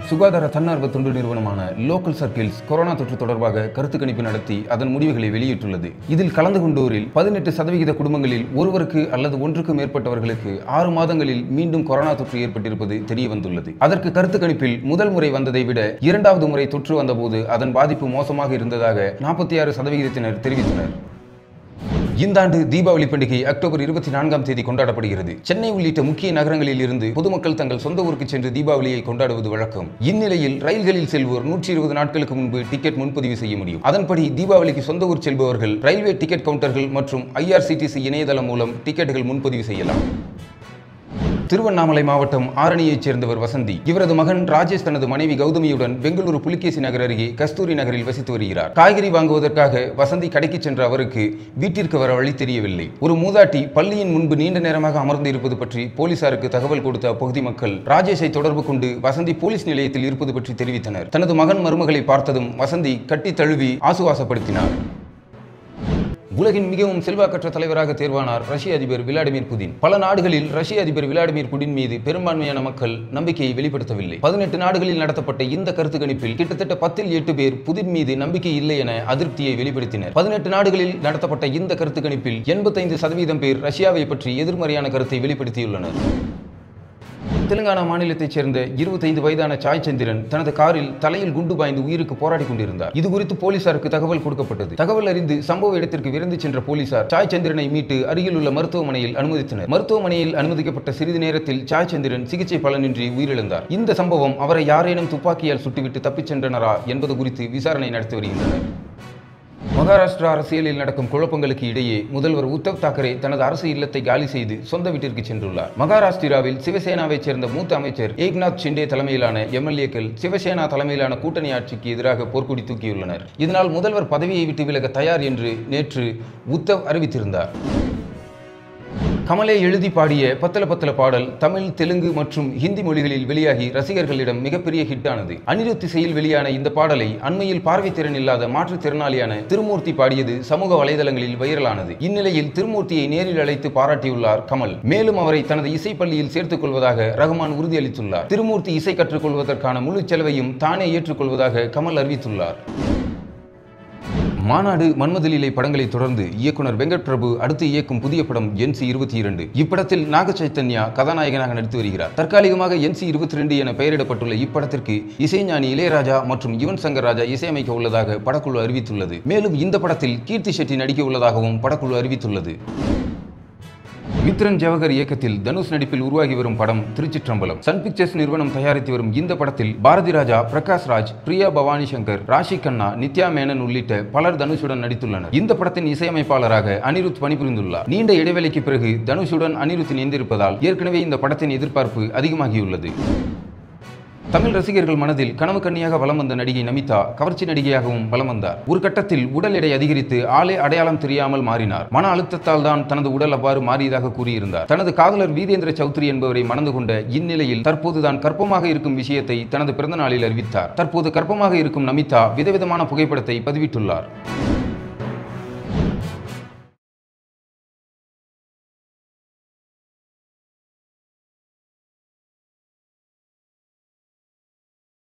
சுகாதார தன்னார்வ தொண்டு நிறுவனமான லோக்கல் சர்க்கிள்ஸ் கொரோனா தொற்று தொடர்பாக கருத்து கணிப்பு நடத்தி அதன் முடிவுகளை வெளியிட்டுள்ளது இதில் கலந்து கொண்டோரில் பதினெட்டு சதவிகித குடும்பங்களில் ஒருவருக்கு அல்லது ஒன்றுக்கு மேற்பட்டவர்களுக்கு ஆறு மாதங்களில் மீண்டும் கொரோனா தொற்று ஏற்பட்டிருப்பது தெரிய வந்துள்ளது அதற்கு கருத்து கணிப்பில் முதல் முறை வந்ததை விட இரண்டாவது முறை தொற்று வந்தபோது அதன் பாதிப்பு மோசமாக இருந்ததாக நாற்பத்தி ஆறு சதவிகிதத்தினர் தெரிவித்தனர் இந்த ஆண்டு தீபாவளி பண்டிகை அக்டோபர் இருபத்தி நான்காம் தேதி கொண்டாடப்படுகிறது சென்னை உள்ளிட்ட முக்கிய நகரங்களில் இருந்து பொதுமக்கள் தங்கள் சொந்த ஊருக்கு சென்று தீபாவளியை கொண்டாடுவது வழக்கம் இந்நிலையில் ரயில்களில் செல்வோர் நூற்றி இருபது நாட்களுக்கு முன்பு டிக்கெட் முன்பதிவு செய்ய முடியும் அதன்படி தீபாவளிக்கு சொந்த ஊர் செல்பவர்கள் ரயில்வே டிக்கெட் கவுண்டர்கள் மற்றும் ஐஆர்சிடிசி இணையதளம் மூலம் டிக்கெட்டுகள் முன்பதிவு செய்யலாம் திருவண்ணாமலை மாவட்டம் ஆரணியைச் சேர்ந்தவர் வசந்தி இவரது மகன் ராஜேஷ் தனது மனைவி கௌதமியுடன் பெங்களூரு புலிகேசி நகர் அருகே கஸ்தூரி நகரில் வசித்து வருகிறார் காய்கறி வாங்குவதற்காக வசந்தி கடைக்கு சென்ற அவருக்கு வீட்டிற்கு வர வழி தெரியவில்லை ஒரு மூதாட்டி பள்ளியின் முன்பு நீண்ட நேரமாக அமர்ந்து இருப்பது பற்றி போலீசாருக்கு தகவல் கொடுத்த அப்பகுதி மக்கள் ராஜேஷை தொடர்பு கொண்டு வசந்தி போலீஸ் நிலையத்தில் இருப்பது பற்றி தெரிவித்தனர் தனது மகன் மருமகளை பார்த்ததும் வசந்தி கட்டி தழுவி ஆசுவாசப்படுத்தினார் உலகின் மிகவும் செல்வாக்கற்ற தலைவராக தேர்வானார் ரஷ்ய அதிபர் விளாடிமிர் புதின் பல நாடுகளில் ரஷ்ய அதிபர் விளாடிமிர் புடின் மீது பெரும்பான்மையான மக்கள் நம்பிக்கையை வெளிப்படுத்தவில்லை பதினெட்டு நாடுகளில் நடத்தப்பட்ட இந்த கருத்து கணிப்பில் கிட்டத்தட்ட பத்தில் எட்டு பேர் புதின் மீது நம்பிக்கை இல்லை என அதிருப்தியை வெளிப்படுத்தினர் பதினெட்டு நாடுகளில் நடத்தப்பட்ட இந்த கருத்து கணிப்பில் எண்பத்தைந்து சதவீதம் பேர் ரஷ்யாவை பற்றி எதிர்மறையான கருத்தை வெளிப்படுத்தியுள்ளனர் தெலுங்கானா மாநிலத்தைச் சேர்ந்த இருபத்தைந்து வயதான சாய் சந்திரன் தனது காரில் தலையில் குண்டு பாய்ந்து உயிருக்கு போராடி கொண்டிருந்தார் இது குறித்து போலீசாருக்கு தகவல் கொடுக்கப்பட்டது தகவல் அறிந்து சம்பவ இடத்திற்கு விரைந்து சென்ற போலீசார் சாய் சந்திரனை மீட்டு அருகில் உள்ள மருத்துவமனையில் அனுமதித்தனர் மருத்துவமனையில் அனுமதிக்கப்பட்ட சிறிது நேரத்தில் சாய் சந்திரன் சிகிச்சை பலனின்றி உயிரிழந்தார் இந்த சம்பவம் அவரை யாரேனும் துப்பாக்கியால் சுட்டுவிட்டு தப்பிச் சென்றனரா என்பது குறித்து விசாரணை நடத்தி வருகின்றனர் மகாராஷ்டிரா அரசியலில் நடக்கும் குழப்பங்களுக்கு இடையே முதல்வர் உத்தவ் தாக்கரே தனது அரசு இல்லத்தை காலி செய்து சொந்த வீட்டிற்கு சென்றுள்ளார் மகாராஷ்டிராவில் சிவசேனாவைச் சேர்ந்த மூத்த அமைச்சர் ஏக்நாத் ஷிண்டே தலைமையிலான எம்எல்ஏக்கள் சிவசேனா தலைமையிலான கூட்டணி ஆட்சிக்கு எதிராக போர்க்கொடி தூக்கியுள்ளனர் இதனால் முதல்வர் பதவியை விட்டு விலக தயார் என்று நேற்று உத்தவ் அறிவித்திருந்தார் கமலே எழுதி பாடிய பத்தல பத்தல பாடல் தமிழ் தெலுங்கு மற்றும் ஹிந்தி மொழிகளில் வெளியாகி ரசிகர்களிடம் மிகப்பெரிய ஹிட் ஆனது அனிருத் இசையில் வெளியான இந்த பாடலை அண்மையில் பார்வைத்திறன் இல்லாத மாற்றுத்திறனாளியான திருமூர்த்தி பாடியது சமூக வலைதளங்களில் வைரலானது இந்நிலையில் திருமூர்த்தியை நேரில் அழைத்து பாராட்டியுள்ளார் கமல் மேலும் அவரை தனது இசைப்பள்ளியில் சேர்த்துக் கொள்வதாக ரகுமான் உறுதியளித்துள்ளார் திருமூர்த்தி இசை கற்றுக்கொள்வதற்கான முழு செலவையும் தானே ஏற்றுக்கொள்வதாக கமல் அறிவித்துள்ளார் மாநாடு மன்மதலீலை படங்களை தொடர்ந்து இயக்குனர் வெங்கட் பிரபு அடுத்து இயக்கும் புதிய படம் என்சி இருபத்தி இரண்டு இப்படத்தில் நாக சைத்தன்யா கதாநாயகனாக நடித்து வருகிறார் தற்காலிகமாக என்சி இருபத்தி ரெண்டு என பெயரிடப்பட்டுள்ள இப்படத்திற்கு இசைஞானி இளையராஜா மற்றும் யுவன் சங்கர் ராஜா இசையமைக்க உள்ளதாக படக்குழு அறிவித்துள்ளது மேலும் இந்த படத்தில் கீர்த்தி ஷெட்டி நடிக்க உள்ளதாகவும் படக்குழு அறிவித்துள்ளது மித்ரன் ஜவஹர் இயக்கத்தில் தனுஷ் நடிப்பில் உருவாகி வரும் படம் திருச்சிற்றம்பலம் சன் பிக்சர்ஸ் நிறுவனம் தயாரித்து வரும் இந்த படத்தில் பாரதி ராஜா பிரகாஷ் ராஜ் பிரியா பவானி சங்கர் ராஷி கண்ணா நித்யா மேனன் உள்ளிட்ட பலர் தனுஷுடன் நடித்துள்ளனர் இந்த படத்தின் இசையமைப்பாளராக அனிருத் பணிபுரிந்துள்ளார் நீண்ட இடைவெளிக்கு பிறகு தனுஷுடன் அனிருத் இணைந்திருப்பதால் ஏற்கனவே இந்த படத்தின் எதிர்பார்ப்பு அதிகமாகியுள்ளது தமிழ் ரசிகர்கள் மனதில் கனவு கண்ணியாக வலம் வந்த நடிகை நமிதா கவர்ச்சி நடிகையாகவும் வலம் வந்தார் ஒரு கட்டத்தில் உடல் எடை அதிகரித்து ஆளே அடையாளம் தெரியாமல் மாறினார் மன அழுத்தத்தால் தான் தனது உடல் அவ்வாறு மாறியதாக கூறியிருந்தார் தனது காதலர் வீரேந்திர சௌத்ரி என்பவரை மணந்து கொண்ட இந்நிலையில் தற்போது தான் கற்பமாக இருக்கும் விஷயத்தை தனது பிறந்த நாளில் அறிவித்தார் தற்போது கற்பமாக இருக்கும் நமிதா விதவிதமான புகைப்படத்தை பதிவிட்டுள்ளார்